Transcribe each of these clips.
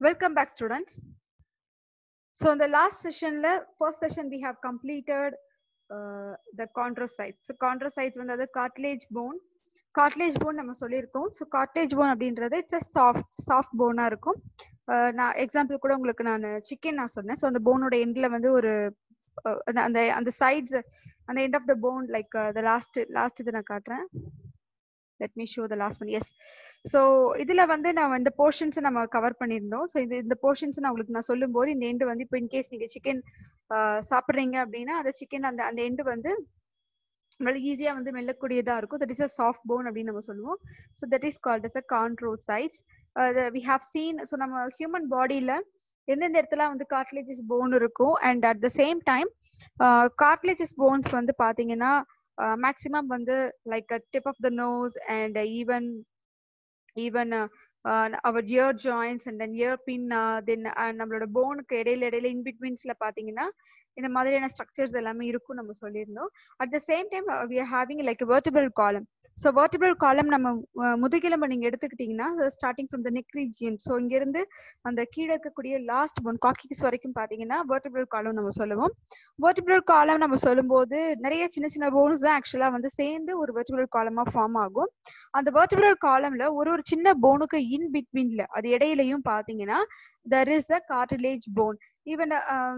Welcome back, students. So in the last session, la- first session we have completed uh, the chondrocytes. So chondrocytes வந்து அது cartilage bone. cartilage bone நம்ம சொல்லியிருக்கோம். So cartilage bone அப்படின்றது it's a soft soft bone-ஆ இருக்கும். அஹ் நான் example கூட உங்களுக்கு நான் சிக்கன் நான் சொன்னேன். ஸோ அந்த போனோட எண்ட்ல வந்து ஒரு அஹ் அந்த- அந்த அந்த சைட்ஸ் அந்த end of the bone like the last last இது நான் காட்டுறேன் let me show the last one yes so இதுல வந்து நான் இந்த போர்ஷன்ஸ் நம்ம கவர் பண்ணியிருந்தோம் ஸோ இது இந்த போர்ஷன்ஸ் நான் உங்களுக்கு நான் சொல்லும்போது இந்த எண்டு வந்து இப்போ இன்கேஸ் நீங்க சிக்கன் சாப்பிட்றீங்க அப்படின்னா அந்த சிக்கன் அந்த அந்த எண்டு வந்து நம்மளால ஈஸியா வந்து மெல்லக்கூடியதா இருக்கும் that is a soft bone அப்படின்னு நம்ம சொல்லுவோம் so that is called as a chondrocytes we have seen so நம்ம ஹியூமன் பாடியில எந்தெந்த இடத்துல வந்து கார்ட்லேஜஸ் போன் இருக்கும் and at the same time cartilages bones வந்து பாத்தீங்கன்னா மேக்ஸிமம் வந்து like tip of the nose and even even our ear joins and then ear pin then நம்மளோட போனுக்கு இடையில இடையில இன்பிட்வீன்ஸ்ல பாத்தீங்கன்னா இந்த மாதிரியான ஸ்ட்ரக்சர்ஸ் எல்லாமே இருக்கும் நம்ம சொல்லியிருந்தோம் at the same time we are having like vertebral column so vertebral column நம்ம அஹ், முதுகெலும்பு நீங்க எடுத்துக்கிட்டீங்கன்னா starting from the neck region so இங்க இருந்து அந்த கீழே இருக்கக்கூடிய லாஸ்ட் போன் காக்கிஸ் வரைக்கும் பாத்தீங்கன்னா வெர்டிபிள் காலம் நம்ம சொல்லுவோம் வெர்டிபிள் காலம் நம்ம சொல்லும்போது நிறைய சின்ன சின்ன போன்ஸ் தான் ஆக்சுவலா வந்து சேர்ந்து ஒரு வெர்டிபிள் காலமா ஃபார்ம் ஆகும் அந்த வெர்டிபிள் காலம்ல ஒரு ஒரு சின்ன போனுக்கு இன் பிட்வீன்ல அது இடையிலையும் பாத்தீங்கன்னா there is a cartilage bone even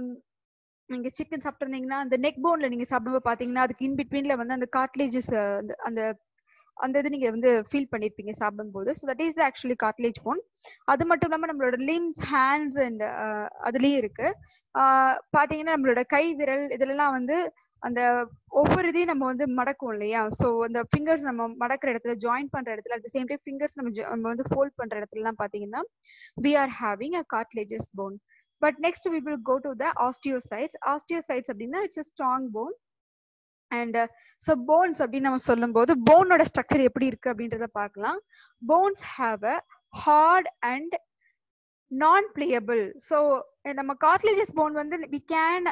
நீங்க சிக்கன் சாப்பிட்டிருந்தீங்கன்னா அந்த நெக் போன்ல நீங்க சாப்பிடும்போது பாத்தீங்கன்னா அதுக்கு இன் பிட்வீன்ல வந்து அந்த கார்ட்லேஜஸ் அந்த அந்த இது நீங்க வந்து ஃபீல் பண்ணிருப்பீங்க சாப்பிடும்போது so that is actually cartilage bone அது மட்டும் இல்லாம நம்மளோட லிம்ஸ் ஹேண்ட்ஸ் அண்ட் அதுலயும் இருக்கு ஆஹ் பாத்தீங்கன்னா நம்மளோட கை விரல் இதுலலாம் வந்து அந்த ஒவ்வொரு இதையும் நம்ம வந்து மடக்குவோம் இல்லையா ஸோ அந்த ஃபிங்கர்ஸ் நம்ம மடக்கிற இடத்துல ஜாயின் பண்ற இடத்துல அட் சேம் டைம் ஃபிங்கர்ஸ் நம்ம jo- நம்ம வந்து ஃபோல்ட் பண்ற இடத்துலலாம் பாத்தீங்கன்னா we are having a cartilages bone but next we will go to the osteocytes osteocytes அப்படின்னா it's a strong bone and so bones அப்படின்னு நம்ம சொல்லும்போது போனோட ஸ்ட்ரக்சர் எப்படி இருக்கு அப்படின்றத பார்க்கலாம் bones have a hard and non pliable so நம்ம கார்ட்லேஜஸ் போன் வந்து we can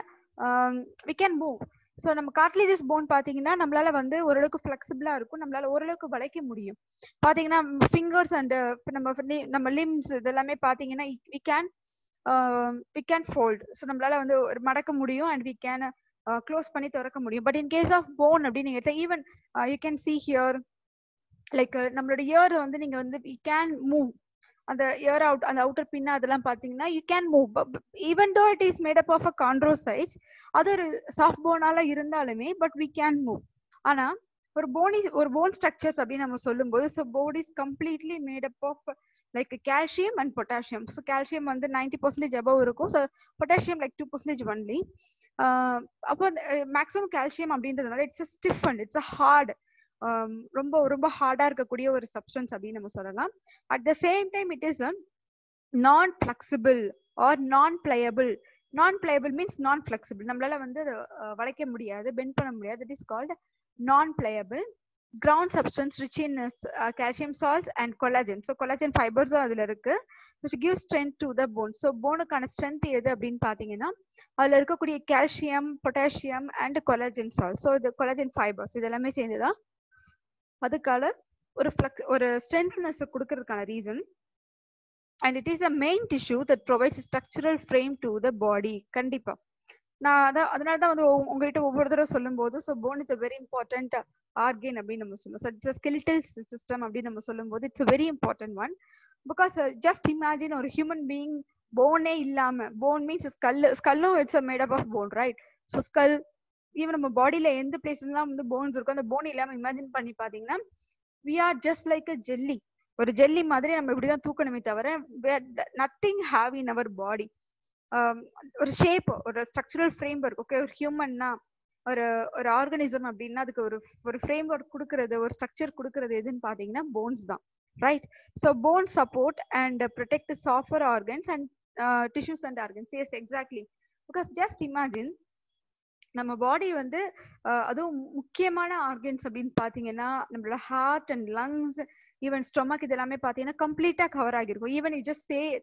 we can move so நம்ம கார்ட்லேஜஸ் போன் பார்த்தீங்கன்னா நம்மளால வந்து ஓரளவுக்கு ஃப்ளெக்சிபிளா இருக்கும் நம்மளால ஓரளவுக்கு வளைக்க முடியும் பார்த்தீங்கன்னா ஃபிங்கர்ஸ் அண்ட் நம்ம li- நம்ம லிம்ஸ் இதெல்லாமே பார்த்தீங்கன்னா we can we can fold so நம்மளால வந்து ஒரு மடக்க முடியும் அண்ட் வி கேன் க்ளோஸ் பண்ணி திறக்க முடியும் but in case of bone அப்படின்னு நீங்க எடுத்தா even you can see here like நம்மளோட இயர் வந்து நீங்க வந்து வி கேன் மூவ் அந்த இயர் அவுட் அந்த அவுட்டர் பின்னா அதெல்லாம் பாத்தீங்கன்னா you can move even though it is made up of a chondrocytes அது ஒரு சாஃப்ட் போனால இருந்தாலுமே பட் வி கேன் மூவ் ஆனா ஒரு போனி ஒரு போன் ஸ்ட்ரக்சர்ஸ் அப்படின்னு நம்ம சொல்லும்போது so bone is completely made up of like calcium and potassium so calcium வந்து நைன்டி பர்சன்டேஜ் அபவ் இருக்கும் so potassium like two percentage only அப்போ மேக்ஸிமம் கால்சியம் அப்படின்றதுனால it's stiff and it's hard ரொம்ப ரொம்ப ஹார்டா இருக்கக்கூடிய ஒரு சப்ஸ்டன்ஸ் அப்படின்னு நம்ம சொல்லலாம் at the same time it is non flexible or non pliable non pliable means non flexible நம்மளால வந்து அதை, அஹ், வளைக்க முடியாது பெண்ட் பண்ண முடியாது it is called non pliable ground substance rich in calcium salts and collagen so collagen ஃபைபர்ஸும் அதுல இருக்கு which gives strength to the bone so போனுக்கான ஸ்ட்ரென்த் எது அப்படின்னு பாத்தீங்கன்னா அதுல இருக்கக்கூடிய calcium potassium and collagen salt so இது கொலாஜன் ஃபைபர்ஸ் இது எல்லாமே சேர்ந்துதான் அதுக்கான ஒரு ஃபிளக்ஸ் ஒரு ஸ்ட்ரென்த்னஸ் கொடுக்கறதுக்கான reason and it is a main tissue that provides structural frame to the body கண்டிப்பா நான் அதான் அதனால தான் வந்து உங்க- உங்ககிட்ட ஒவ்வொரு தடவை சொல்லும்போது so bone is a very important organ அப்படின்னு நம்ம சொல்லுவோம் ஸோ இட்ஸ் ஸ்கெலிட்டல் சிஸ்டம் அப்படின்னு நம்ம சொல்லும்போது it's very important one because just imagine ஒரு ஹியூமன் பீயிங் போனே இல்லாம போன் மீன்ஸ் ஸ்கல் ஸ்கல்லும் it's a made up of bone right so skull even நம்ம பாடியில எந்த பிளேஸ்லாம் வந்து போன்ஸ் இருக்கும் அந்த போன் இல்லாம இமேஜின் பண்ணி பாத்தீங்கன்னா we are just like a jelly ஒரு ஜெல்லி மாதிரி நம்ம இப்படிதான் தூக்கணுமே தவிர நத்திங் ஹாவ் இன் அவர் பாடி ஒரு ஷேப் ஒரு ஸ்ட்ரக்சரல் ஃப்ரேம் ஒர்க் ஓகே ஒரு ஹியூமன்னா ஒரு ஒரு ஆர்கனிசம் அப்படின்னா அதுக்கு ஒரு ஒரு ஃப்ரேம் ஒர்க் கொடுக்கறது ஒரு ஸ்ட்ரக்சர் கொடுக்கறது எதுன்னு பாத்தீங்கன்னா போன்ஸ் தான் right so bone support and protect software organs and tissues and organs yes exactly because just imagine நம்ம பாடி வந்து அஹ், அதுவும் முக்கியமான ஆர்கன்ஸ் அப்படின்னு பாத்தீங்கன்னா நம்மளோட heart and lungs even stomach இது எல்லாமே பாத்தீங்கன்னா கம்ப்ளீட்டா கவர் ஆகிருக்கும் even you just say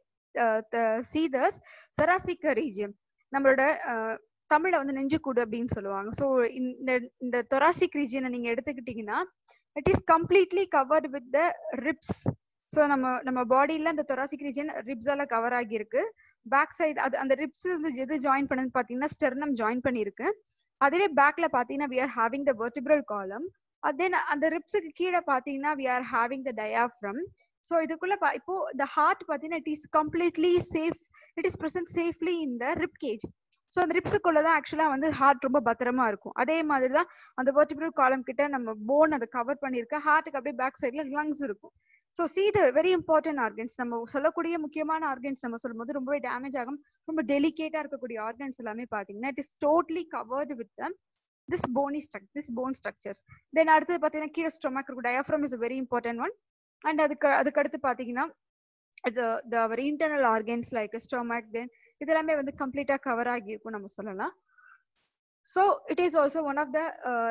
see thus thoracic region நம்மளோட அஹ், தமிழ்ல வந்து நெஞ்சுக்கூடு அப்படின்னு சொல்லுவாங்க ஸோ இந்த இந்த thoracic ரீஜியனை நீங்க எடுத்துக்கிட்டீங்கன்னா it is completely covered with the ribs so நம்ம நம்ம பாடியில அந்த தொராசிக் ரீஜன் ரிப்ஸால கவர் ஆகியிருக்கு பேக் சைடு அது அந்த ரிப்ஸ் வந்து எது ஜாயின் பண்ணுது பார்த்தீங்கன்னா ஸ்டெர்னம் ஜாயின் பண்ணியிருக்கு அதுவே பேக்ல பார்த்தீங்கன்னா we are having the vertebral column then அந்த ரிப்ஸுக்கு கீழே பார்த்தீங்கன்னா we are having the diaphragm so இதுக்குள்ள பா இப்போ த ஹார்ட் பார்த்தீங்கன்னா it is completely safe it is present safely in the rib cage so அந்த ரிப்ஸுக்குள்ள தான் ஆக்சுவலாக வந்து ஹார்ட் ரொம்ப பத்திரமா இருக்கும் அதே மாதிரி தான் அந்த வெர்டிபிரல் காலம் கிட்ட நம்ம போன் அதை கவர் பண்ணியிருக்க ஹார்ட்டுக்கு அப்படியே பேக் சைடில் லங்ஸ் இருக்கும் so see the very important organs நம்ம சொல்லக்கூடிய முக்கியமான ஆர்கன்ஸ் நம்ம சொல்லும்போது ரொம்பவே டேமேஜ் ஆகும் ரொம்ப டெலிகேட்டா இருக்கக்கூடிய ஆர்கன்ஸ் எல்லாமே பார்த்தீங்கன்னா it is totally covered with this bony struck this bone structures then அடுத்தது பார்த்தீங்கன்னா கீழே ஸ்டொமக் இருக்கும் diaphragm is very important one and அதுக்கு அதுக்கு அடுத்து பார்த்தீங்கன்னா the our internal organs like stomach then இதெல்லாமே வந்து கம்ப்ளீட்டா கவர் ஆகியிருக்கும் நம்ம சொல்லலாம் so it is also one of the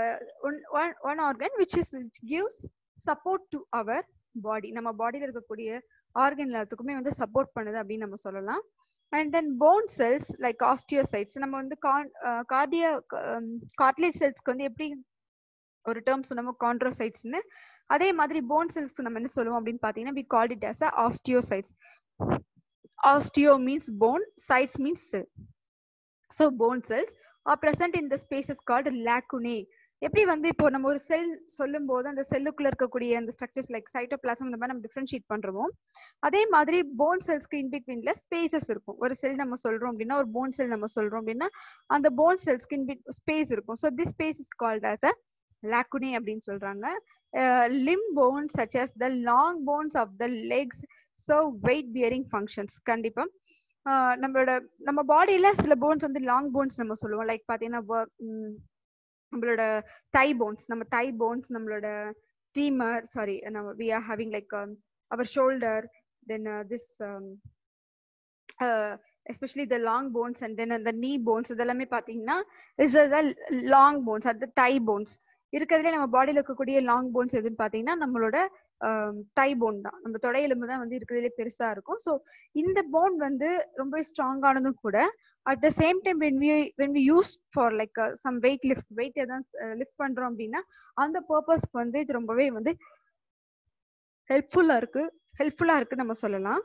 one organ which is which gives support to our body நம்ம பாடியில் இருக்கக்கூடிய ஆர்கன் எல்லாத்துக்குமே வந்து சப்போர்ட் பண்ணுது அப்படின்னு நம்ம சொல்லலாம் and then bone cells like osteocytes நம்ம வந்து கார்டியா கார்ட்லேஜ் செல்ஸ்க்கு வந்து எப்படி ஒரு டேர்ம் சொன்னோமோ கான்ட்ரோசைட்ஸ்னு அதே மாதிரி போன் செல்ஸ்க்கு நம்ம என்ன சொல்லுவோம் அப்படின்னு பார்த்தீங்கன்னா we called it as a osteocytes osteo means bone cytes means cell so bone cells are present in the spaces called lacunae எப்படி வந்து இப்போ நம்ம ஒரு செல் சொல்லும் போது அந்த செல்லுக்குள்ள இருக்கக்கூடிய அந்த ஸ்ட்ரக்சர்ஸ் லைக் சைட்டோபிளாசம் இந்த மாதிரி நம்ம டிஃபரன்ஷியேட் பண்றோமோ அதே மாதிரி போன் செல்ஸ்க்கு இன் பிட்வீன்ல ஸ்பேசஸ் இருக்கும் ஒரு செல் நம்ம சொல்றோம் அப்படின்னா ஒரு போன் செல் நம்ம சொல்றோம் அப்படின்னா அந்த போன் செல்ஸ்க்கு இன் பிட் ஸ்பேஸ் இருக்கும் so this space is called as a lacunae அப்படின்னு சொல்றாங்க limb bones such as the long bones of the legs so weight bearing functions கண்டிப்பா நம்மளோட நம்ம பாடியில சில போன்ஸ் வந்து லாங் போன்ஸ் நம்ம சொல்லுவோம் லைக் பாத்தீங்கன்னா நம்மளோட தை போன்ஸ் நம்ம தை போன்ஸ் நம்மளோட டீமர் சாரி நம்ம we are having like our shoulder then this especially the long bones and then அந்த நீ போன்ஸ் இதெல்லாமே பார்த்தீங்கன்னா இஸ் த லாங் போன்ஸ் அது தை போன்ஸ் இருக்கிறதுலே நம்ம பாடியில் இருக்கக்கூடிய லாங் போன்ஸ் எதுன்னு பார்த்தீங்கன்னா நம்மளோட தை போன் தான் நம்ம தொடை எலும்பு தான் வந்து இருக்கிறதுலே பெருசா இருக்கும் ஸோ இந்த போன் வந்து ரொம்பவே ஸ்ட்ராங்கானதும் கூட at the same time when we when we use for like some weight lift weight எதாவது லிஃப்ட் பண்றோம் அப்படின்னா அந்த பர்பஸ்க்கு வந்து இது ரொம்பவே வந்து ஹெல்ப்ஃபுல்லா இருக்கு ஹெல்ப்ஃபுல்லா இருக்கு நம்ம சொல்லலாம்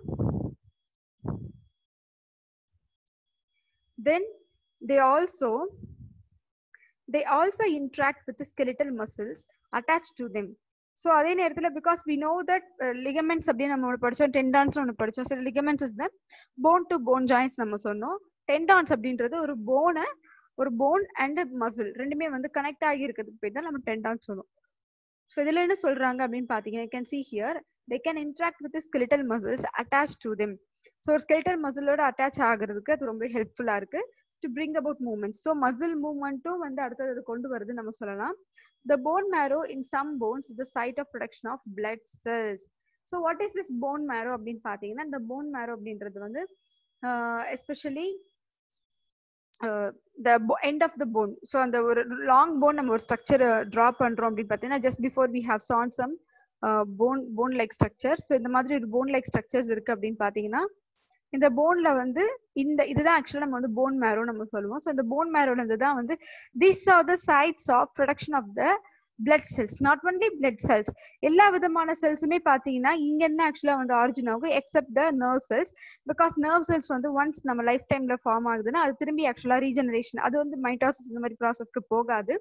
then they also they also interact with skeletal muscles attach to them so அதே நேரத்தில் because we know that ligaments அப்படின்னு நம்ம ஒன்று படித்தோம் டெண்டான்ஸ் ஒன்று படித்தோம் சில ligaments is the bone to bone joins நம்ம சொன்னோம் டெண்டான்ஸ் அப்படின்றது ஒரு போனை ஒரு போன் அண்ட் மசில் ரெண்டுமே வந்து கனெக்ட் ஆகி இருக்கிறதுக்கு பேர் தான் நம்ம டெண்டான்ஸ் சொல்லுவோம் ஸோ இதில் என்ன சொல்றாங்க அப்படின்னு பார்த்தீங்கன்னா can see here they can interact with skeletal muscles attach to them so ஒரு ஸ்கெலிட்டல் மசிலோட அட்டாச் ஆகுறதுக்கு அது ரொம்ப ஹெல்ப்ஃபுல்லாக இருக்கு to bring about movement so muscle மூவ்மெண்ட்டும் வந்து அடுத்தது அது கொண்டு வருது நம்ம சொல்லலாம் the bone marrow in some bones is the site of production of blood cells so what is this bone marrow அப்படின்னு பாத்தீங்கன்னா இந்த bone marrow அப்படின்றது வந்து especially the end of the bone so அந்த ஒரு லாங் போன் நம்ம ஒரு structure draw பண்றோம் அப்படின்னு பார்த்தீங்கன்னா just before we have shown some bone bone like structure so இந்த மாதிரி ஒரு போன் லைக் ஸ்ட்ரக்சர்ஸ் இருக்கு அப்படின்னு பார்த்தீங்கன்னா இந்த போன்ல வந்து இந்த இதுதான் ஆக்சுவலா நம்ம வந்து போன் மேரோ நம்ம சொல்லுவோம் ஸோ இந்த போன் மேரோல இருந்து தான் வந்து this are the sites of production of the blood cells not only blood cells எல்லா விதமான செல்ஸுமே பார்த்தீங்கன்னா இங்க என்ன ஆக்சுவலா வந்து ஆரிஜின் ஆகும் except the nerve cells because nerve cells வந்து ஒன்ஸ் நம்ம லைஃப் டைம்ல ஃபார்ம் ஆகுதுன்னா அது திரும்பி ஆக்சுவலா ரீஜெனரேஷன் அது வந்து மைட்டாசிஸ் இந்த மாதிரி ப்ராசஸ்க்கு போகாது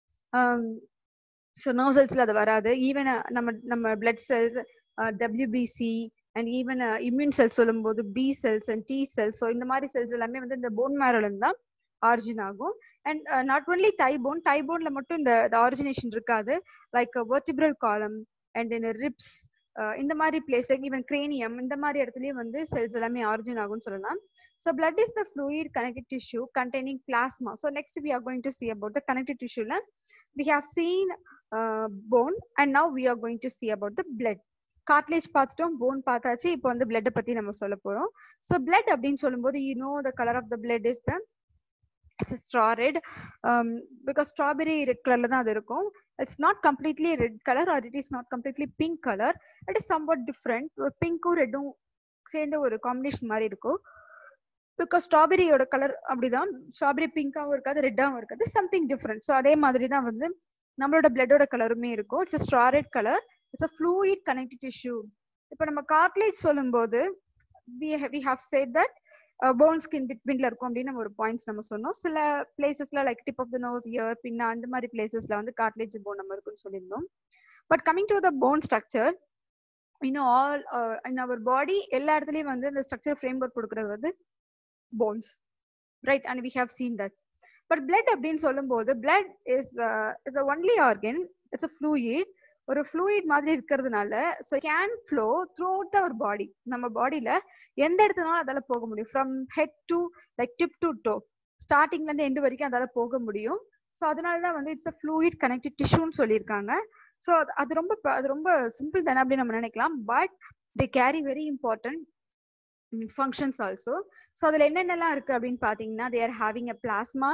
ஸோ நர்வ் செல்ஸ்ல அது வராது ஈவன் நம்ம நம்ம blood cells WBC and even immune cells சொல்லும்போது B cells and T cells so இந்த மாதிரி செல்ஸ் எல்லாமே வந்து இந்த போன் மேரோல தான் ஆரிஜின் ஆகும் and not only thigh bone thigh போன்ல மட்டும் இந்த ஆரிஜினேஷன் இருக்காது like vertebral column and then ribs இந்த மாதிரி பிளேஸ் ஈவன் கிரேனியம் இந்த மாதிரி இடத்துலயும் வந்து செல்ஸ் எல்லாமே ஆரிஜின் ஆகும்னு சொல்லலாம் so blood is the fluid connective tissue containing plasma so next we are going to see about the connective டிஷ்யூல we have seen bone and now we are going to see about the blood cartilage பார்த்துட்டோம் bone பார்த்தாச்சு இப்போ வந்து பிளட்டை பத்தி நம்ம சொல்ல போறோம் ஸோ பிளட் அப்படின்னு சொல்லும்போது you know the colour of the blood is the it's straw red because strawberry red கலர்ல தான் அது இருக்கும் it's not completely red colour or it is not completely pink colour it is somewhat different ஒரு பிங்க்கும் ரெட்டும் சேர்ந்த ஒரு combination மாதிரி இருக்கும் பிகாஸ் ஸ்ட்ராபெரியோட கலர் அப்படிதான் ஸ்ட்ராபெரி பிங்காவும் இருக்காது ரெட்டாவும் இருக்காது சம்திங் டிஃப்ரெண்ட் ஸோ அதே மாதிரி தான் வந்து நம்மளோட பிளட்டோட கலருமே இருக்கும் it's straw red colour it's a fluid connective tissue இப்போ நம்ம கார்ட்லேஜ் சொல்லும்போது we we have said that bone skin பிட்வீன்ல இருக்கும் அப்படின்னு நம்ம ஒரு பாயிண்ட்ஸ் நம்ம சொன்னோம் சில பிளேசஸ்ல like tip of the nose ear பின்ன அந்த மாதிரி பிளேசஸ்ல வந்து கார்ட்லேஜ் போன் நம்ம இருக்குன்னு சொல்லியிருந்தோம் but coming to the bone structure இன்னும் ஆல் இன் அவர் பாடி எல்லா இடத்துலயும் வந்து இந்த ஸ்ட்ரக்சர் ஃப்ரேம் ஒர்க் கொடுக்கறது வந்து bones right and we have seen that but blood அப்படின்னு சொல்லும்போது blood is is only organ it's a fluid ஒரு ஃப்ளூயிட் மாதிரி இருக்கிறதுனால so can flow throughout our body நம்ம பாடியில எந்த இடத்துனாலும் அதால போக முடியும் from head to like tip to toe ஸ்டார்டிங்ல இருந்து எண்டு வரைக்கும் அதால போக முடியும் ஸோ அதனால தான் வந்து இட்ஸ் அ ஃப்ளூயிட் கனெக்டட் டிஷ்யூன்னு சொல்லியிருக்காங்க ஸோ அது ரொம்ப அது ரொம்ப சிம்பிள் தானே அப்படின்னு நம்ம நினைக்கலாம் but they carry very important functions also so அதில் என்னென்னலாம் இருக்கு அப்படின்னு பார்த்தீங்கன்னா they are having a plasma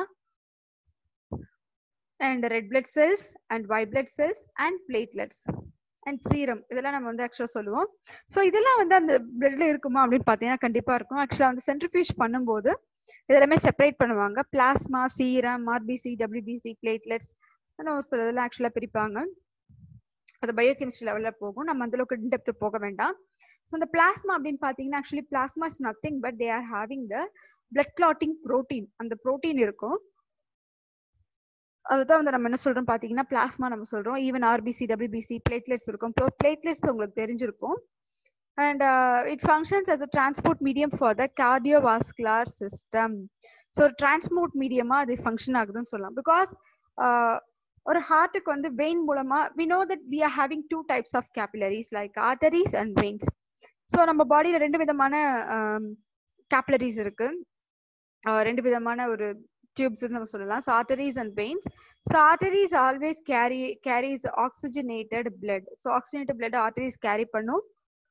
and red blood cells and white blood cells and platelets and serum இதெல்லாம் நம்ம வந்து ஆக்சுவலாக சொல்லுவோம் ஸோ இதெல்லாம் வந்து அந்த பிளட்ல இருக்குமா அப்படின்னு பார்த்தீங்கன்னா கண்டிப்பாக இருக்கும் ஆக்சுவலாக வந்து சென்ட்ரிஃபியூஜ் பண்ணும்போது இதெல்லாமே செப்பரேட் பண்ணுவாங்க plasma serum RBC WBC platelets சில இதெல்லாம் ஆக்சுவலாக பிரிப்பாங்க அது பயோகெமிஸ்ட்ரி லெவலில் போகும் நம்ம அந்த அளவுக்கு இன்டெப்த் போக வேண்டாம் ஸோ இந்த பிளாஸ்மா அப்படின்னு பார்த்தீங்கன்னா actually plasma is nothing but they are having the blood clotting protein அந்த ப்ரோட்டீன் இருக்கும் அதுதான் வந்து நம்ம என்ன சொல்றோம் பாத்தீங்கன்னா பிளாஸ்மா நம்ம சொல்றோம் ஈவன் ஆர்பிசி டபிள்யூபிசி பிளேட்லெட்ஸ் இருக்கும் பிளேட்லெட்ஸ் உங்களுக்கு தெரிஞ்சிருக்கும் and it functions as a transport medium for the cardiovascular system so ஒரு டிரான்ஸ்போர்ட் மீடியமா அது ஃபங்க்ஷன் ஆகுதுன்னு சொல்லலாம் பிகாஸ் ஒரு ஹார்ட்டுக்கு வந்து வெயின் மூலமா we know that we are having two types of capillaries like arteries and veins so நம்ம பாடியில ரெண்டு விதமான கேபிலரிஸ் இருக்கு ரெண்டு விதமான ஒரு டியூப்ஸ் நம்ம சொல்லலாம் so arteries and veins so arteries always carry carries oxygenated blood so oxygenated blood arteries carry பண்ணும்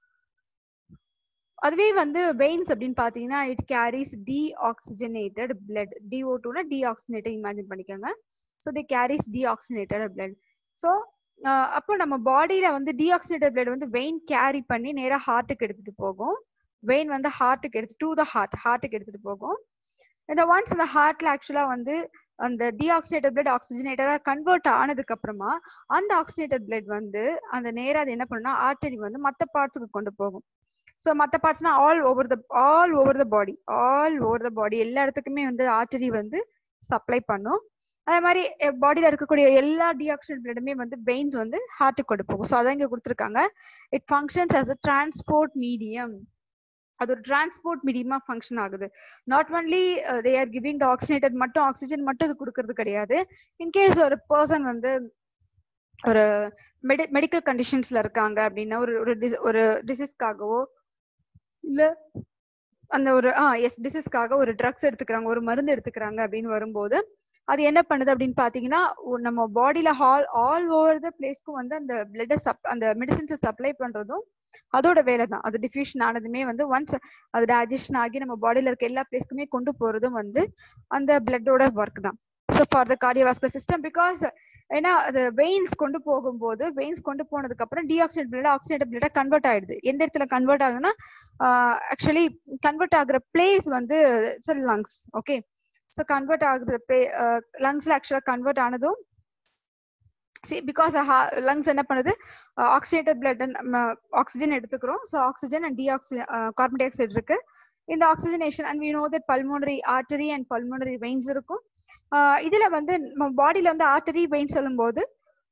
அதுவே வந்து வெயின்ஸ் அப்படின்னு பார்த்தீங்கன்னா it carries deoxygenated blood DO டூனா டி ஆக்சிஜனேட்டட் இமேஜின் பண்ணிக்கோங்க so the carries deoxygenated blood so அப்போ நம்ம பாடியில வந்து டிஆக்சினேட்டட் பிளட் வந்து வெயின் கேரி பண்ணி நேராக ஹார்ட்டுக்கு எடுத்துட்டு போகும் வெயின் வந்து ஹார்ட்டுக்கு எடுத்து டு த ஹார்ட் ஹார்ட்டுக்கு எடுத்துட்டு போகும் இந்த ஒன்ஸ் அந்த ஹார்ட்ல ஆக்சுவலா வந்து அந்த டிஆக்சினேட்டட் பிளட் ஆக்சிஜனேட்டடா கன்வெர்ட் ஆனதுக்கு அப்புறமா அந்த ஆக்சிஜனேட்டட் பிளட் வந்து அந்த நேரா அது என்ன பண்ணுன்னா ஆர்டரி வந்து மற்ற பார்ட்ஸுக்கு கொண்டு போகும் ஸோ மற்ற பார்ட்ஸ்னா all over the all over the body all over the body எல்லா இடத்துக்குமே வந்து ஆர்டரி வந்து சப்ளை பண்ணும் அதே மாதிரி பாடியில இருக்கக்கூடிய எல்லா டிஆக்சிடென்ட் பிளட்டுமே வந்து வெயின்ஸ் வந்து ஹார்ட்டுக்கு கொண்டு போகும் ஸோ அதான் இங்க கொடுத்துருக்காங்க it functions as a transport medium அது ஒரு டிரான்ஸ்போர்ட் மீடியமா ஃபங்க்ஷன் ஆகுது not only they are giving the oxygenated மட்டும் ஆக்சிஜன் மட்டும் இது கொடுக்கறது கிடையாது இன்கேஸ் ஒரு பர்சன் வந்து ஒரு மெடி மெடிக்கல் கண்டிஷன்ஸ்ல இருக்காங்க அப்படின்னா ஒரு ஒரு ஒரு டிசீஸ்க்காகவோ இல்ல அந்த ஒரு ஆ எஸ் டிசீஸ்க்காக ஒரு ட்ரக்ஸ் எடுத்துக்கிறாங்க ஒரு மருந்து எடுத்துக்கிறாங்க அப்படின்னு வரும்போது அது என்ன பண்ணுது அப்படின்னு பாத்தீங்கன்னா நம்ம பாடியில ஹால் ஆல் ஓவர் த பிளேஸ்க்கும் வந்து அந்த பிளட்டை சப் அந்த மெடிசின்ஸை சப்ளை பண்றதும் அதோட வேலை தான் அது டிஃப்யூஷன் ஆனதுமே வந்து ஒன்ஸ் அது டைஜஷன் ஆகி நம்ம பாடியில இருக்க எல்லா பிளேஸ்க்குமே கொண்டு போறதும் வந்து அந்த பிளட்டோட ஒர்க் தான் so for the cardiovascular system because ஏன்னா அது வெயின்ஸ் கொண்டு போகும்போது வெயின்ஸ் கொண்டு போனதுக்கு அப்புறம் deoxygenated blood oxygenated blood convert ஆயிடுது எந்த இடத்துல கன்வெர்ட் ஆகுதுன்னா ஆக்சுவலி கன்வெர்ட் ஆகுற பிளேஸ் வந்து லங்ஸ் ஓகே ஸோ கன்வெர்ட் ஆகுது லங்ஸ்ல ஆக்சுவலா கன்வெர்ட் ஆனதும் பிகாஸ் லங்ஸ் என்ன பண்ணுது ஆக்சிடேட்டட் பிளட் ஆக்சிஜன் எடுத்துக்கிறோம் so oxygen and deoxy carbon dioxide இருக்கு இந்த oxygenation and we know that pulmonary artery and pulmonary veins இருக்கும் இதுல வந்து நம்ம பாடியில வந்து ஆர்டரி வெயின் சொல்லும்போது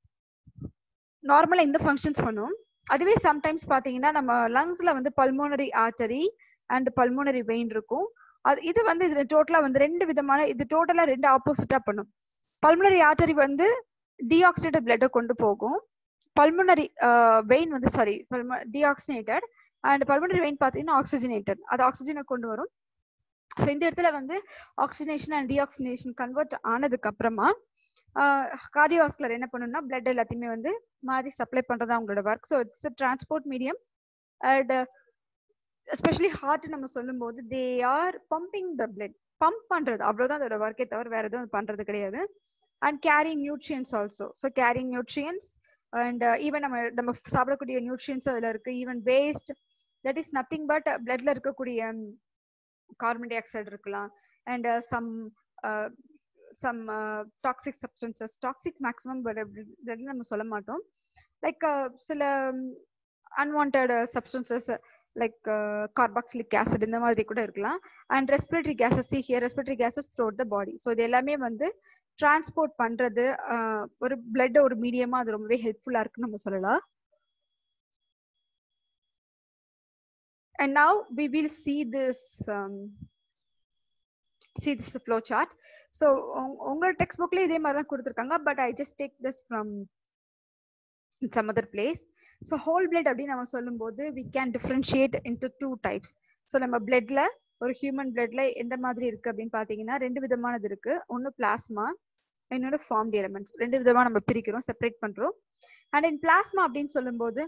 நார்மலா இந்த ஃபங்க்ஷன்ஸ் பண்ணும் அதுவே சம்டைம்ஸ் பாத்தீங்கன்னா நம்ம லங்ஸ்ல வந்து pulmonary artery and pulmonary vein இருக்கும் அது இது வந்து இதுல டோட்டலா வந்து ரெண்டு விதமான இது டோட்டலா ரெண்டு ஆப்போசிட்டா பண்ணும் பல்மனரி ஆர்டரி வந்து டிஆக்சினேட்டட் பிளட்டை கொண்டு போகும் பல்மனரி வெயின் வந்து sorry deoxygenated and pulmonary vein பார்த்தீங்கன்னா ஆக்சிஜனேட்டட் அது ஆக்சிஜனை கொண்டு வரும் ஸோ இந்த இடத்துல வந்து ஆக்சிஜனேஷன் அண்ட் டிஆக்சினேஷன் கன்வெர்ட் ஆனதுக்கு அப்புறமா கார்டியோவாஸ்குலர் என்ன பண்ணுன்னா பிளட் எல்லாத்தையுமே வந்து மாதிரி சப்ளை பண்றது அவங்களோட work so it's transport medium and especially heart நம்ம சொல்லும் போது they are pumping the blood pump பண்றது அவ்வளவுதான் அதோட ஒர்க்கே தவிர வேற எதுவும் பண்றது கிடையாது and carrying nutrients also so carrying nutrients and even நம்ம நம்ம சாப்பிடக்கூடிய நியூட்ரியன்ஸ் அதுல இருக்கு even waste that is nothing but பிளட்ல இருக்கக்கூடிய கார்பன் டை ஆக்சைடு இருக்கலாம் and some some toxic substances toxic maximum நம்ம சொல்ல மாட்டோம் லைக் சில unwanted substances like carboxylic acid இந்த மாதிரி கூட இருக்கலாம் and respiratory gases see here respiratory gases through the body so இது எல்லாமே வந்து டிரான்ஸ்போர்ட் பண்றது ஒரு பிளட் ஒரு மீடியமா அது ரொம்பவே ஹெல்ப்ஃபுல்லா இருக்குன்னு நம்ம சொல்லலாம் and now we will see this um, see this flow chart so உங்க டெக்ஸ்ட் புக்ல இதே மாதிரி தான் கொடுத்துருக்காங்க but I just take this from some other place so whole blood அப்படின்னு நம்ம சொல்லும்போது we can differentiate into two types so நம்ம பிளட்ல ஒரு ஹியூமன் பிளட்ல எந்த மாதிரி இருக்கு அப்படின்னு பாத்தீங்கன்னா ரெண்டு விதமானது இருக்கு ஒன்னு பிளாஸ்மா இன்னொரு ஃபார்ம்ட் எலமெண்ட்ஸ் ரெண்டு விதமா நம்ம பிரிக்கிறோம் செப்பரேட் பண்றோம் அண்ட் இன் பிளாஸ்மா அப்படின்னு சொல்லும்போது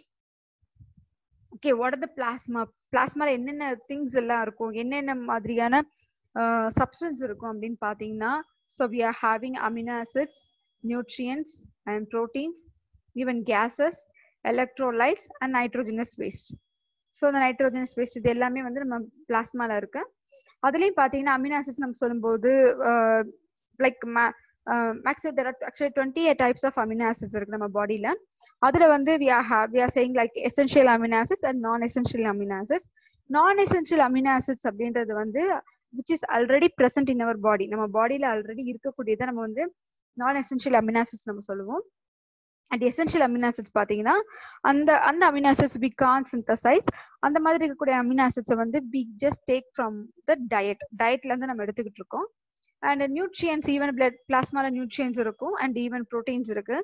okay what are the plasma பிளாஸ்மால என்னென்ன திங்ஸ் எல்லாம் இருக்கும் என்னென்ன மாதிரியான சப்ஸ்டன்ஸ் இருக்கும் அப்படின்னு பாத்தீங்கன்னா so we are having amino acids nutrients and proteins even gases electrolytes and nitrogenous waste so அந்த நைட்ரோஜனஸ் வேஸ்ட் இது எல்லாமே வந்து நம்ம பிளாஸ்மால இருக்கு அதுலயும் பாத்தீங்கன்னா அமினோ ஆசிட்ஸ் நம்ம சொல்லும்போது like maximum there are actually twenty eight types of amino acids இருக்கு நம்ம பாடியில அதுல வந்து we are have we are saying like essential amino acids and non essential amino acids non essential amino acids அப்படின்றது வந்து which is already present in our body நம்ம பாடியில already இருக்கக்கூடியதை நம்ம வந்து நான் எசென்ஷியல் அமினோ ஆசிட்ஸ் நம்ம சொல்லுவோம் அண்ட் எசென்ஷியல் அமினோ ஆசிட்ஸ் பாத்தீங்கன்னா அந்த அந்த amino acids we can synthesize அந்த மாதிரி இருக்கக்கூடிய அமினோ ஆசிட்ஸை வந்து we just take from the diet டயட்ல இருந்து நம்ம எடுத்துக்கிட்டு இருக்கோம் அண்ட் நியூட்ரியன்ஸ் ஈவன் பிளட் பிளாஸ்மால நியூட்ரியன்ஸ் இருக்கும் அண்ட் ஈவன் ப்ரோட்டீன்ஸ் இருக்கு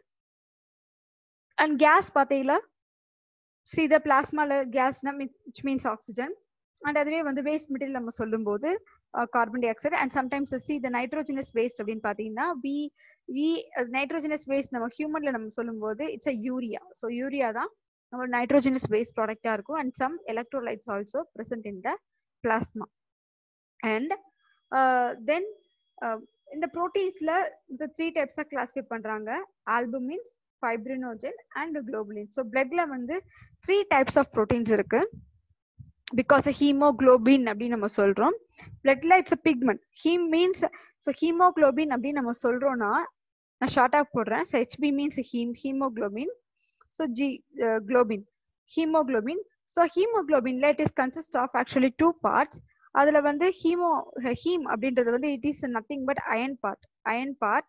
அண்ட் கேஸ் பார்த்தீங்களா சி த பிளாஸ்மால கேஸ்னா விச் மீன்ஸ் ஆக்சிஜன் அண்ட் அதுவே வந்து வேஸ்ட் மெட்டீரியல் நம்ம சொல்லும்போது carbon dioxide and sometimes see the nitrogenous waste அப்படின்னு பார்த்தீங்கன்னா வி வி நைட்ரோஜனஸ் வேஸ்ட் நம்ம ஹியூமன்ல நம்ம சொல்லும்போது it's a urea so urea தான் நம்ம நைட்ரோஜனஸ் வேஸ்ட் ப்ராடக்டா இருக்கும் and some electrolytes also present in the plasma and then இந்த ப்ரோட்டீன்ஸ்ல இந்த த்ரீ டைப்ஸா கிளாஸிஃபை பண்றாங்க albumins fibrinogen and globulin so பிளட்ல வந்து த்ரீ டைப்ஸ் ஆஃப் ப்ரோட்டீன்ஸ் இருக்கு பிகாஸ் ஹீமோக்ளோபின் அப்படின்னு நம்ம சொல்றோம் பிளட்ல it's a pigment haem means so haemoglobin அப்படின்னு நம்ம சொல்றோம்னா நான் ஷார்ட்டாக போடுறேன் so HB means haem haemoglobin so G globin haemoglobin so ஹீமோக்ளோபின்ல it is consist of actually two parts அதுல வந்து ஹீமோ ஹீம் அப்படின்றது வந்து it is nothing but iron part iron part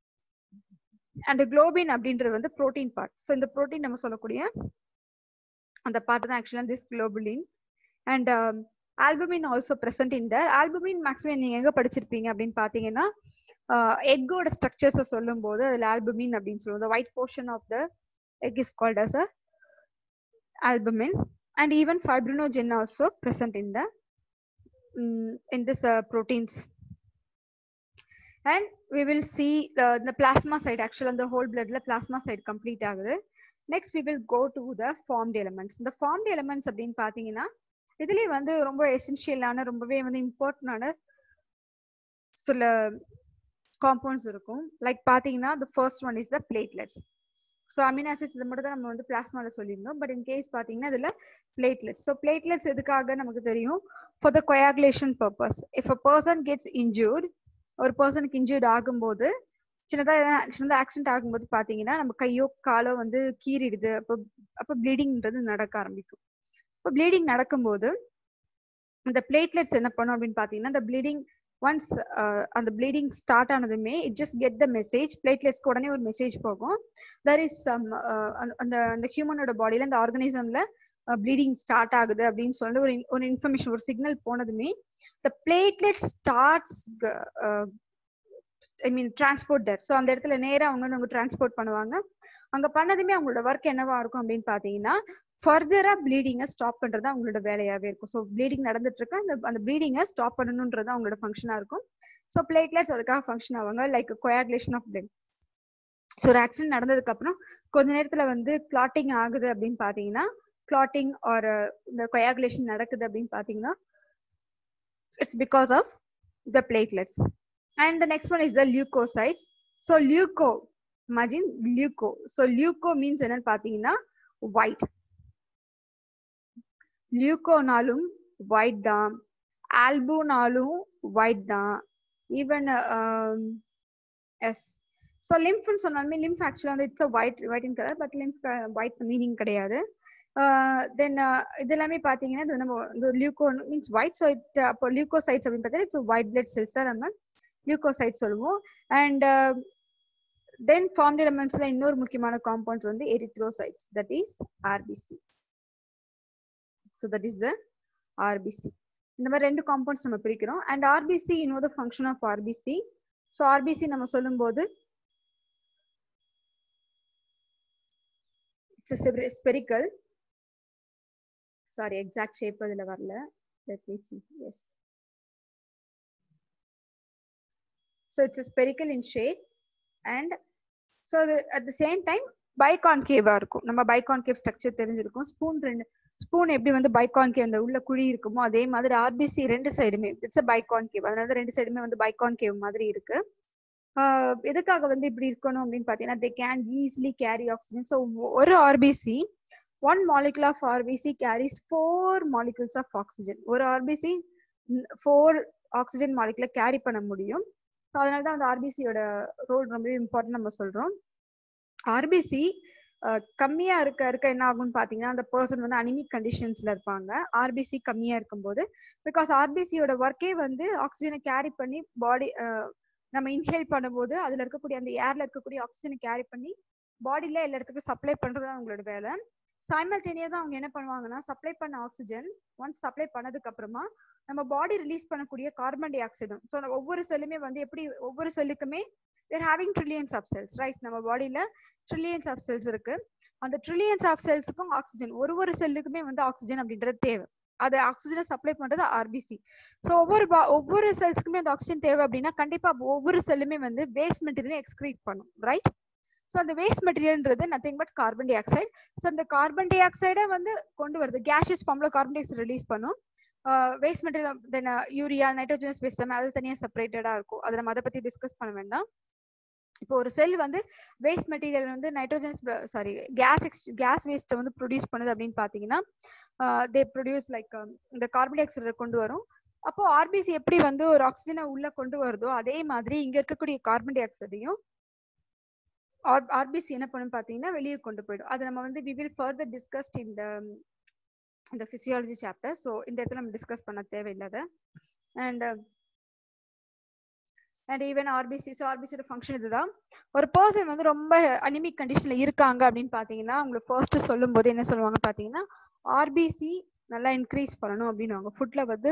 and globin அப்படின்றது வந்து ப்ரோட்டீன் பார்ட் ஸோ இந்த protein நம்ம சொல்லக்கூடிய அந்த பார்ட் தான் ஆக்சுவலாக this globulin and albumin also present in there albumin maximum நீங்க எங்க படிச்சிருப்பீங்க அப்படின்னு பாத்தீங்கன்னா எக்கோட ஸ்ட்ரக்சர்ஸை சொல்லும் போது அதுல ஆல்புமின் அப்படின்னு சொல்லுவோம் white portion of the egg is called as a albumin and even fibrinogen also present in the in this uh, proteins and we will see uh, the plasma side actually on the whole blood la plasma side complete ஆகுது next we will go to the formed elements இந்த formed elements அப்படின்னு பாத்தீங்கன்னா இதுலயே வந்து ரொம்ப எசென்ஷியலான ரொம்பவே வந்து இம்பார்ட்டன்டான சில காம்பவுண்ட்ஸ் இருக்கும் லைக் பாத்தீங்கன்னா the first one is the platelets so amino acids இது மட்டும் தான் நம்ம வந்து பிளாஸ்மால சொல்லியிருந்தோம் பட் இன் கேஸ் பார்த்தீங்கன்னா இதுல பிளேட்லெட்ஸ் ஸோ பிளேட்லெட்ஸ் எதுக்காக நமக்கு தெரியும் for the coagulation purpose if a person gets injured ஒரு பர்சனுக்கு இன்ஜூர்ட் ஆகும்போது சின்னதா சின்னதா ஆக்சிடென்ட் ஆகும்போது பாத்தீங்கன்னா நம்ம கையோ காலோ வந்து கீறிடுது அப்போ அப்போ ப்ளீடிங்ன்றது நடக்க ஆரம்பிக்கும் இப்போ ப்ளீடிங் நடக்கும்போது இந்த பிளேட்லெட்ஸ் என்ன பண்ணும் அப்படின்னு பாத்தீங்கன்னா இந்த ப்ளீடிங் ஒன்ஸ் அந்த ப்ளீடிங் ஸ்டார்ட் ஆனதுமே it just get the message பிளேட்லெட்ஸ்க்கு உடனே ஒரு மெசேஜ் போகும் தர் இஸ் சம் அந்த அந்த ஹியூமனோட பாடியில அந்த ஆர்கனிசம்ல ப்ளீடிங் ஸ்டார்ட் ஆகுது அப்படின்னு சொல்லிட்டு ஒரு ஒரு இன்ஃபர்மேஷன் ஒரு சிக்னல் போனதுமே the platelet starts I mean transport that so அந்த இடத்துல நேராக அவங்க வந்து அவங்க டிரான்ஸ்போர்ட் பண்ணுவாங்க அங்க பண்ணதுமே அவங்களோட ஒர்க் என்னவா இருக்கும் அப்படின்னு பாத்தீங்கன்னா ஃபர்தரா ப்ளீடிங்கை ஸ்டாப் பண்றது அவங்களோட வேலையாவே இருக்கும் ஸோ ப்ளீடிங் நடந்துட்டு இருக்கு அந்த அந்த ப்ளீடிங்கை ஸ்டாப் பண்ணணுன்றது அவங்களோட ஃபங்க்ஷனா இருக்கும் ஸோ பிளேட்லெட்ஸ் அதுக்காக ஃபங்க்ஷன் ஆவாங்க like coagulation of blood so ஒரு ஆக்சிடென்ட் நடந்ததுக்கு அப்புறம் கொஞ்ச நேரத்துல வந்து கிளாட்டிங் ஆகுது அப்படின்னு பாத்தீங்கன்னா கிளாட்டிங் ஆர் இந்த கொயாகுலேஷன் நடக்குது அப்படின்னு பாத்தீங்கன்னா it's because of the platelets and the next one is the leucocytes so leuco imagine leuco so leuco means என்னன்னு பாத்தீங்கன்னா ஒயிட் லியூகோனாலும் ஒயிட் தான் ஆல்பூனாலும் ஒயிட் தான் ஈவன் எஸ் ஸோ லிம்ஃப்னு சொன்னாலுமே லிம்ஃப் ஆக்சுவலாக வந்து it's white white in colour but lymph white meaning கிடையாது தென் இது எல்லாமே பாத்தீங்கன்னா இது நம்ம இந்த லியூகோ மீன்ஸ் ஒயிட் சைட் அப்போ லியூகோசைட்ஸ் அப்படின்னு பார்த்தீங்கன்னா இட்ஸ் ஒயிட் பிளட் செல்ஸ் தான் நம்ம லியூகோசைட் சொல்லுவோம் அண்ட் தென் ஃபார்ம்ட் எலமெண்ட்ஸ்ல இன்னொரு முக்கியமான காம்பவுண்ட்ஸ் வந்து erythrocytes that is RBC so that is the RBC இந்த மாதிரி ரெண்டு காம்பவுண்ட்ஸ் நம்ம பிரிக்கிறோம் அண்ட் ஆர்பிசி இன்னொரு the function of RBC so RBC நம்ம சொல்லும்போது it's spherical sorry exact shape அதுல வரல let me see yes so it's a spherical in shape and so the, at the same time பைகான்கேவா இருக்கும் நம்ம பைகான்கேவ் ஸ்ட்ரக்சர் தெரிஞ்சிருக்கும் spoon ரெண்டு spoon எப்படி வந்து பைகான்கேவ் அந்த உள்ள குழி இருக்குமோ அதே மாதிரி ஆர்பிசி ரெண்டு சைடுமே இட்ஸ் பைகான்கேவ் அதனால ரெண்டு சைடுமே வந்து பைகான்கேவ் மாதிரி இருக்கு எதுக்காக வந்து இப்படி இருக்கணும் அப்படின்னு பாத்தீங்கன்னா they can easily carry oxygen so ஒரு RBC one molecule of RBC carries four molecules of oxygen ஒரு ஆர்பிசி ஃபோர் ஆக்சிஜன் மாலிகுல கேரி பண்ண முடியும் ஸோ அதனால தான் அந்த ஆர்பிசியோட ரோல் ரொம்பவே இம்பார்ட்டன் நம்ம சொல்றோம் ஆர்பிசி கம்மியா இருக்க இருக்க என்ன ஆகும்னு பாத்தீங்கன்னா அந்த பர்சன் வந்து அனிமிக் கண்டிஷன்ஸ்ல இருப்பாங்க ஆர்பிசி கம்மியா இருக்கும்போது பிகாஸ் ஆர்பிசியோட ஒர்க்கே வந்து ஆக்சிஜனை கேரி பண்ணி பாடி நம்ம இன்ஹேல் பண்ணும்போது அதுல இருக்கக்கூடிய அந்த ஏர்ல இருக்கக்கூடிய ஆக்சிஜனை கேரி பண்ணி பாடியில எல்லா இடத்துக்கும் சப்ளை பண்றது அவங்களோட வேலை சைமல்டேனியஸா அவங்க என்ன பண்ணுவாங்கன்னா சப்ளை பண்ண ஆக்சிஜன் ஒன்ஸ் சப்ளை பண்ணதுக்கு அப்புறமா நம்ம பாடி ரிலீஸ் பண்ணக்கூடிய கார்பன் டை ஆக்சைடும் ஸோ ஒவ்வொரு செல்லுமே வந்து எப்படி ஒவ்வொரு செல்லுக்குமே we're having trillions of cells right நம்ம பாடியில ட்ரில்லியன்ஸ் ஆஃப் செல்ஸ் இருக்கு அந்த ட்ரில்லியன்ஸ் ஆஃப் செல்ஸுக்கும் ஆக்சிஜன் ஒரு ஒரு செல்லுக்குமே வந்து ஆக்சிஜன் அப்படின்றது தேவை அது ஆக்சிஜனை சப்ளை பண்றது ஆர்பிசி ஸோ ஒவ்வொரு ஒவ்வொரு செல்ஸ்க்குமே அந்த ஆக்சிஜன் தேவை அப்படின்னா கண்டிப்பா ஒவ்வொரு செல்லுமே வந்து வேஸ்ட் மெட்டீரியல் எக்ஸ்கிரீட் பண்ணும் ரைட் ஸோ அந்த வேஸ்ட் மெட்டீரியல்ன்றது nothing but carbon dioxide so அந்த கார்பன் டை ஆக்சைடை வந்து கொண்டு வருது கேஷியஸ் ஃபார்ம்ல கார்பன் டை ஆக்சைடு ரிலீஸ் பண்ணும் waste material then urea nitrogenous waste அது தனியாக செப்பரேட்டடா இருக்கும் அதை நம்ம அதை பத்தி டிஸ்கஸ் பண்ண வேண்டாம் இப்போ ஒரு செல் வந்து வேஸ்ட் மெட்டீரியல் வந்து நைட்ரோஜன்ஸ் சாரி கேஸ் கேஸ் வேஸ்ட்டை வந்து ப்ரொடியூஸ் பண்ணுது அப்படின்னு பார்த்தீங்கன்னா தே ப்ரொடியூஸ் லைக் இந்த கார்பன் டை ஆக்சைடை கொண்டு வரும் அப்போ ஆர்பிசி எப்படி வந்து ஒரு ஆக்சிஜனை உள்ள கொண்டு வருதோ அதே மாதிரி இங்க இருக்கக்கூடிய கார்பன் டை ஆக்சைடையும் ஆர்பிசி என்ன பண்ணும் பார்த்தீங்கன்னா வெளியே கொண்டு போயிடும் அது நம்ம வந்து வி வில் ஃபர்தர் டிஸ்கஸ்ட் இந்த இந்த பிசியாலஜி சாப்டர் ஸோ இந்த இடத்துல நம்ம டிஸ்கஸ் பண்ண தேவையில்லாத and and even RBC so ஆர்பிசியோட ஃபங்க்ஷன் இதுதான் ஒரு பர்சன் வந்து ரொம்ப அனிமிக் கண்டிஷன்ல இருக்காங்க அப்படின்னு பாத்தீங்கன்னா உங்களுக்கு ஃபர்ஸ்ட் சொல்லும் போது என்ன சொல்லுவாங்க பாத்தீங்கன்னா ஆர்பிசி நல்லா இன்க்ரீஸ் பண்ணணும் அப்படின்னு ஃபுட்ல வந்து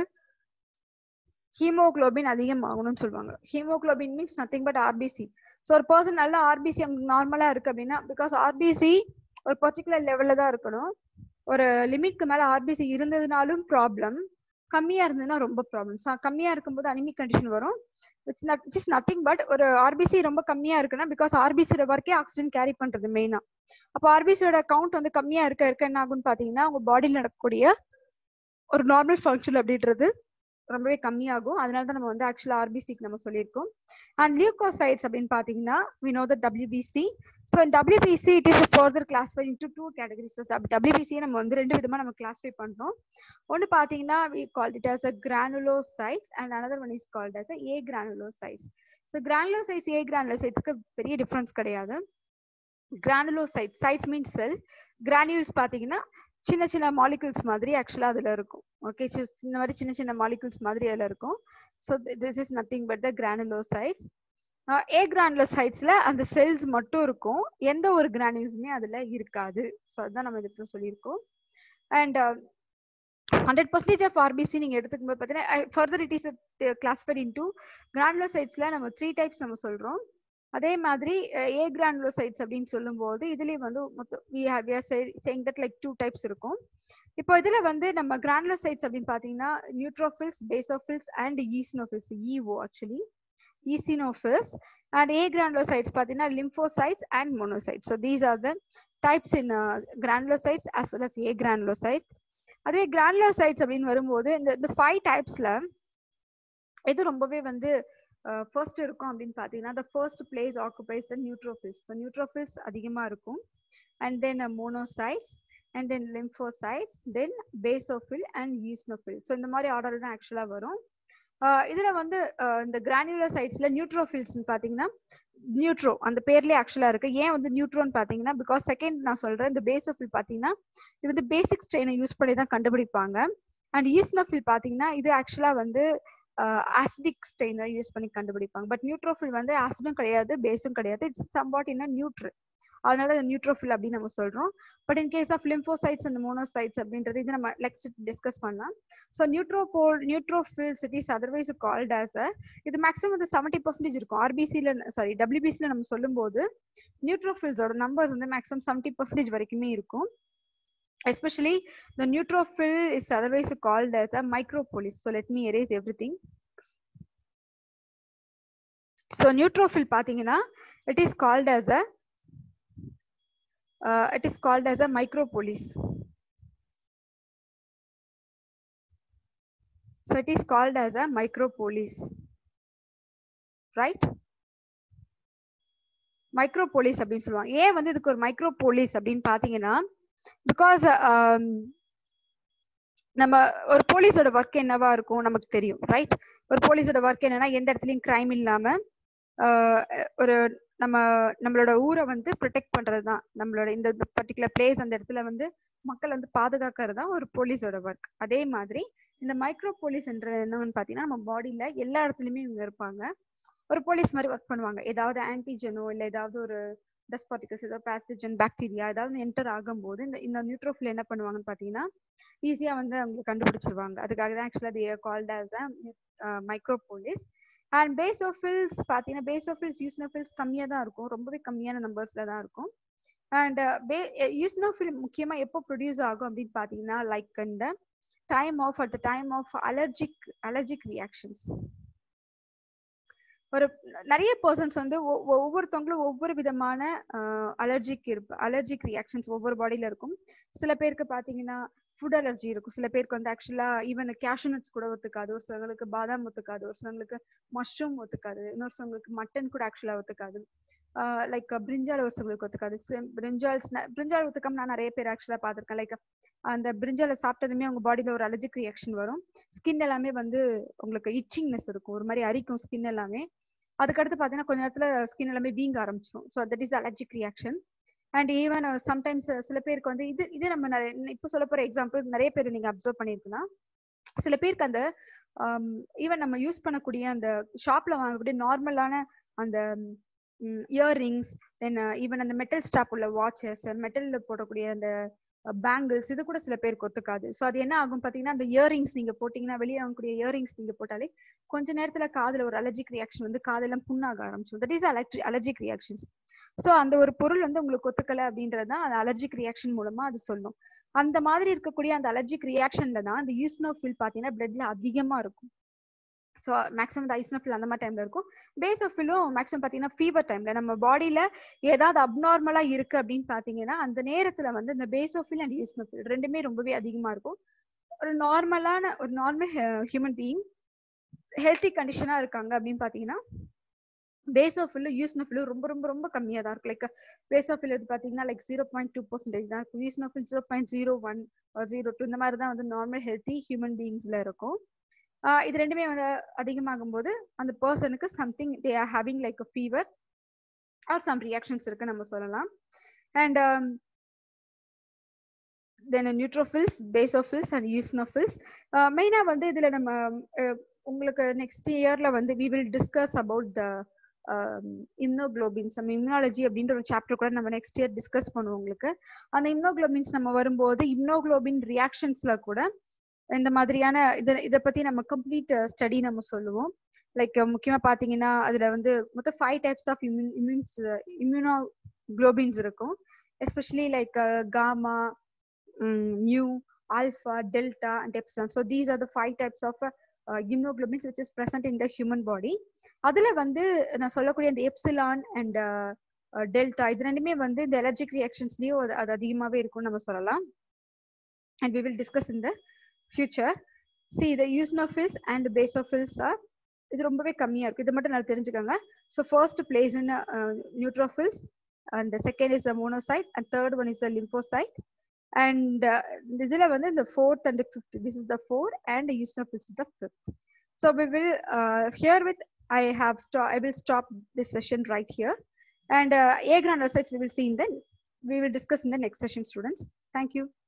ஹீமோகுளோபின் அதிகமாகணும்னு சொல்லுவாங்க haemoglobin means nothing but RBC so ஒரு பர்சன் நல்லா ஆர்பிசி நார்மலா இருக்கு அப்படின்னா பிகாஸ் ஆர்பிசி ஒரு பர்டிகுலர் லெவல்ல தான் இருக்கணும் ஒரு லிமிட்க்கு மேல ஆர்பிசி இருந்ததுனாலும் ப்ராப்ளம் கம்மியா இருந்ததுன்னா ரொம்ப ப்ராப்ளம் ஸோ கம்மியா இருக்கும்போது அனிமிக் கண்டிஷன் வரும் it's not it's nothing but ஒரு ஆர்பிசி ரொம்ப கம்மியா இருக்குன்னா பிகாஸ் ஆர்பிசியோட ஒர்க்கே ஆக்சிஜன் கேரி பண்றது மெயினா அப்போ ஆர்பிசியோட கவுண்ட் வந்து கம்மியா இருக்க இருக்க என்ன ஆகும்னு பாத்தீங்கன்னா உங்க பாடியில் நடக்கக்கூடிய ஒரு நார்மல் ஃபங்க்ஷன் அப்படின்றது ரொம்பவே கம்மியாகும் அதனால தான் நம்ம வந்து ஆக்சுவலா ஆர்பிசிக்கு நம்ம சொல்லியிருக்கோம் அண்ட் லியூகோசைட்ஸ் அப்படின்னு பாத்தீங்கன்னா we know the WBC so WBC it is further classify into two categories டபிள்யூபிசியை நம்ம வந்து ரெண்டு விதமா நம்ம கிளாஸிஃபை பண்றோம் ஒன்று பாத்தீங்கன்னா we call it as a granulocytes and another one is called as agranulocytes so granulocytes ஏ கிரானுலோசைட்ஸ்க்கு பெரிய டிஃபரன்ஸ் கிடையாது granulocyte cytes means cell granules பாத்தீங்கன்னா சின்ன சின்ன மாலிகுல்ஸ் மாதிரி ஆக்சுவலா அதுல இருக்கும் ஓகே இந்த மாதிரி சின்ன சின்ன மாலிகுல்ஸ் மாதிரி அதுல இருக்கும் so this is nothing but the granulocytes ஏ கிரானுலோசைட்ஸ்ல அந்த செல்ஸ் மட்டும் இருக்கும் எந்த ஒரு கிரானியூல்ஸுமே அதுல இருக்காது ஸோ அதுதான் நம்ம இதுல சொல்லியிருக்கோம் and hundred percentage of RBC நீங்க எடுத்துக்கும் போது பார்த்தீங்கன்னா further it is classified in two கிரானுலோசைட்ஸ்ல நம்ம த்ரீ டைப்ஸ் நம்ம சொல்றோம் அதே மாதிரி ஏ கிரானுலோசைட்ஸ் அப்படின்னு சொல்லும்போது இதுலயும் வந்து we have we are saying that like two types இருக்கும் இப்போ இதுல வந்து நம்ம கிரானுலோசைட்ஸ் அப்படின்னு பாத்தீங்கன்னா neutrophils basophils and eosinophils EO actually eosinophils and agranulocytes பாத்தீங்கன்னா lymphocytes and monocytes so these are the types in granulocytes as well as agranulocytes அதுவே granulocytes அப்படின்னு வரும்போது இந்த இந்த ஃபைவ் டைப்ஸ்ல எது ரொம்பவே வந்து ஃபர்ஸ்ட் இருக்கும் அப்படின்னு பார்த்தீங்கன்னா the first place occupies the neutrophils so neutrophils அதிகமாக இருக்கும் and then monocytes and then lymphocytes then basophil and eosinophil so இந்த மாதிரி ஆர்டர் தான் ஆக்சுவலாக வரும் இதுல வந்து இந்த கிரானுலர் சைட்ஸ்ல நியூட்ரோஃபில்ஸ் பாத்தீங்கன்னா நியூட்ரோ அந்த பேர்லயே ஆக்சுவலா இருக்கு ஏன் வந்து நியூட்ரோன்னு பாத்தீங்கன்னா பிகாஸ் செகண்ட் நான் சொல்றேன் இந்த பேசோஃபில் பாத்தீங்கன்னா இது வந்து பேசிக் ஸ்ட்ரெயினை யூஸ் பண்ணி தான் கண்டுபிடிப்பாங்க அண்ட் ஈஸ்னோஃபில் பாத்தீங்கன்னா இது ஆக்சுவலா வந்து ஆசிடிக் ஸ்டெயினை யூஸ் பண்ணி கண்டுபிடிப்பாங்க பட் நியூட்ரோஃபில் வந்து ஆசிடும் கிடையாது பேஸும் கிடையாது இட்ஸ் சம்பாட் இன் நியூட்ரு அதனால அது நியூட்ரோஃபில் அப்படின்னு நம்ம சொல்றோம் but in case of lymphocytes and monocytes அப்படின்றது இது நம்ம நெக்ஸ்ட் டிஸ்கஸ் பண்ணலாம் so neutrophil neutrophils it is otherwise called as a இது மேக்ஸிமம் வந்து செவன்டி பர்சன்டேஜ் இருக்கும் ஆர்பிசியில் சாரி டபிள்யூபிசியில் நம்ம சொல்லும்போது நியூட்ரோஃபில்ஸோட நம்பர்ஸ் வந்து மேக்ஸிமம் செவன்டி பர்சன்டேஜ் வரைக்குமே இருக்கும் especially the neutrophil is otherwise called as a micropolis so let me erase everything so neutrophil பாத்தீங்கன்னா it is called as a uh, it is called as a micropolis so it is called as a micropolis right மைக்ரோபோலிஸ் அப்படின்னு சொல்லுவாங்க ஏன் வந்து இதுக்கு ஒரு மைக்ரோபோலிஸ் அப்படின்னு பாத்தீங்கன்னா because நம்ம ஒரு போலீஸோட ஒர்க் என்னவா இருக்கும் நமக்கு தெரியும் ரைட் ஒரு போலீஸோட ஒர்க் என்னன்னா எந்த இடத்துலயும் கிரைம் இல்லாம ஒரு நம்ம நம்மளோட ஊரை வந்து ப்ரொடெக்ட் பண்றது தான் நம்மளோட இந்த பர்டிகுலர் பிளேஸ் அந்த இடத்துல வந்து மக்கள் வந்து பாதுகாக்கிறது தான் ஒரு போலீஸோட ஒர்க் அதே மாதிரி இந்த மைக்ரோ போலீஸ் என்ற என்னன்னு பாத்தீங்கன்னா நம்ம பாடியில எல்லா இடத்துலயுமே இவங்க இருப்பாங்க ஒரு போலீஸ் மாதிரி ஒர்க் பண்ணுவாங்க ஏதாவது ஆன்டிஜெனோ இல்ல ஏதாவது ஒரு டஸ்ட் பார்ட்டிகல்ஸ் ஏதாவது பேத்தஜன் பாக்டீரியா ஏதாவது என்டர் ஆகும்போது இந்த இந்த நியூட்ரோஃபில் என்ன பண்ணுவாங்கன்னு பார்த்தீங்கன்னா ஈஸியா வந்து அவங்க கண்டுபிடிச்சிருவாங்க அதுக்காக தான் ஆக்சுவலா அது called as a micropolis and basophils பார்த்தீங்கன்னா பேசோஃபில்ஸ் யூஸ்னோஃபில்ஸ் கம்மியாக தான் இருக்கும் ரொம்பவே கம்மியான நம்பர்ஸ்ல தான் இருக்கும் அண்ட் பே யூஸ்னோஃபில் முக்கியமாக எப்போ ப்ரொடியூஸ் ஆகும் அப்படின்னு பார்த்தீங்கன்னா லைக் இந்த time of at the time of allergic allergic reactions ஒரு நிறைய பர்சன்ஸ் வந்து ஒவ்வொருத்தவங்களும் ஒவ்வொரு விதமான அலர்ஜிக் இருப்பு அலர்ஜிக் ரியாக்ஷன்ஸ் ஒவ்வொரு பாடியில இருக்கும் சில பேருக்கு பாத்தீங்கன்னா ஃபுட் அலர்ஜி இருக்கும் சில பேருக்கு வந்து ஆக்சுவலா ஈவன் கேஷ்யூ நட்ஸ் கூட ஒத்துக்காது ஒரு சிலங்களுக்கு பாதாம் ஒத்துக்காது ஒரு சிலங்களுக்கு மஷ்ரூம் ஒத்துக்காது இன்னொரு சிலங்களுக்கு மட்டன் கூட ஆக்சுவலா ஒத்துக்காது லைக் பிரிஞ்சால் ஒரு சிலங்களுக்கு ஒத்துக்காது பிரிஞ்சால்ஸ் பிரிஞ்சால் ஒத்துக்காம நான் நிறைய பேர் ஆக்சுவலா பார்த்துருக்கேன் லைக் அந்த பிரிஞ்சால சாப்பிட்டதுமே உங்க பாடியில ஒரு அலர்ஜிக் ரியாக்ஷன் வரும் ஸ்கின் எல்லாமே வந்து உங்களுக்கு இச்சிங்னஸ் இருக்கும் ஒரு மாதிரி அரிக்கும் ஸ்கின் எல்லாமே அதுக்கடுத்து பாத்தீங்கன்னா கொஞ்ச நேரத்துல ஸ்கின் எல்லாமே வீங்க ஆரம்பிச்சிடும் so that is allergic reaction and even sometimes சில பேருக்கு வந்து இது இது நம்ம நிறைய இப்போ சொல்ல போற எக்ஸாம்பிள் நிறைய பேர் நீங்க அப்சர்வ் பண்ணிருக்கலாம் சில பேருக்கு அந்த ஈவன் நம்ம யூஸ் பண்ணக்கூடிய அந்த ஷாப்ல வாங்கக்கூடிய நார்மலான அந்த இயர்ரிங்ஸ் தென் ஈவன் அந்த மெட்டல் ஸ்டாப் உள்ள வாட்சஸ் மெட்டல்ல போடக்கூடிய அந்த பேங்கிள்ஸ் இது கூட சில பேருக்கு ஒத்துக்காது ஸோ அது என்ன ஆகும் பார்த்தீங்கன்னா அந்த இயரிங்ஸ் நீங்க போட்டீங்கன்னா வெளியே ஆகக்கூடிய இயரிங்ஸ் நீங்க போட்டாலே கொஞ்ச நேரத்துல காதுல ஒரு அலர்ஜிக் ரியாக்ஷன் வந்து காதெல்லாம் புண்ணாக ஆரம்பிச்சிடும் that is allergy allergic reactions so அந்த ஒரு பொருள் வந்து உங்களுக்கு ஒத்துக்கல அப்படின்றது தான் அந்த அலர்ஜிக் ரியாக்ஷன் மூலமா அது சொல்லும் அந்த மாதிரி இருக்கக்கூடிய அந்த அலர்ஜிக் ரியாக்ஷன்ல தான் அந்த யூஸ்னோஃபில் பார்த்தீங்கன்னா பிளட்ல அதிகமா இருக்கும் ஸோ மேக்ஸிமம் இந்த ஐஸ்னோஃபில் அந்த மாதிரி டைம்ல இருக்கும் பேசோஃபிலும் மேக்ஸிமம் பார்த்தீங்கன்னா ஃபீவர் டைம்ல நம்ம பாடியில ஏதாவது அப்நார்மலா இருக்கு அப்படின்னு பார்த்தீங்கன்னா அந்த நேரத்துல வந்து இந்த பேசோஃபில் அண்ட் யூஸ்னோஃபில் ரெண்டுமே ரொம்பவே அதிகமா இருக்கும் ஒரு நார்மலான ஒரு நார்மல் ஹியூமன் பீயிங் ஹெல்த்தி கண்டிஷனா இருக்காங்க அப்படின்னு பார்த்தீங்கன்னா பேசோஃபில் யூஸ்னோஃபில் ரொம்ப ரொம்ப ரொம்ப கம்மியாக தான் இருக்கும் லைக் பேசோஃபில் இது பார்த்தீங்கன்னா like zero point two percentage தான் இருக்கும் eosinophil zero point zero one zero two இந்த மாதிரி தான் வந்து நார்மல் ஹெல்த்தி ஹியூமன் பீயிங்ஸ்ல இருக்கும் இது ரெண்டுமே வந்து அதிகமாகும் போது அந்த பர்சனுக்கு something they are having like a fever or some reactions இருக்கு நம்ம சொல்லலாம் and then neutrophils basophils and eosinophils மெயினாக வந்து இதில் நம்ம உங்களுக்கு நெக்ஸ்ட் இயர்ல வந்து we will discuss about the immunoglobulins நம்ம இம்னாலஜி அப்படின்ற ஒரு சாப்டர் கூட நம்ம நெக்ஸ்ட் இயர் டிஸ்கஸ் பண்ணுவோம் உங்களுக்கு அந்த இம்னோக்ளோபின்ஸ் நம்ம வரும்போது இம்னோக்ளோபின் ரியாக்ஷன்ஸ்ல கூட இந்த மாதிரியான இதை இதை பத்தி நம்ம கம்ப்ளீட் ஸ்டடி நம்ம சொல்லுவோம் லைக் முக்கியமா பாத்தீங்கன்னா அதுல வந்து மொத்தம் five types of immune immunes immunoglobins இருக்கும் especially like gamma mu alpha delta and epsilon so these are the five types of immunoglobins which is present in the human body அதுல வந்து நான் சொல்லக்கூடிய இந்த எப்சிலான் அண்ட் டெல்டா இது ரெண்டுமே வந்து இந்த எலர்ஜிக் ரியாக்ஷன்ஸ்லயும் அது அதிகமாவே இருக்கும்னு நம்ம சொல்லலாம் அண்ட் வி வில் டிஸ்கஸ் இந்த future see the eosinophils and basophils are இது ரொம்பவே கம்மியா இருக்கு இது மட்டும் நல்லா தெரிஞ்சுக்கோங்க so first place in neutrophils and second is the monocyte and third one is the lymphocyte and இதுல வந்து இந்த fourth and fifth this is the four and eosinophils is the fifth so we will hear with I have sto- I will stop this session right here. And uh, A granulocytes we will see in the we will discuss in the next session, students. Thank you.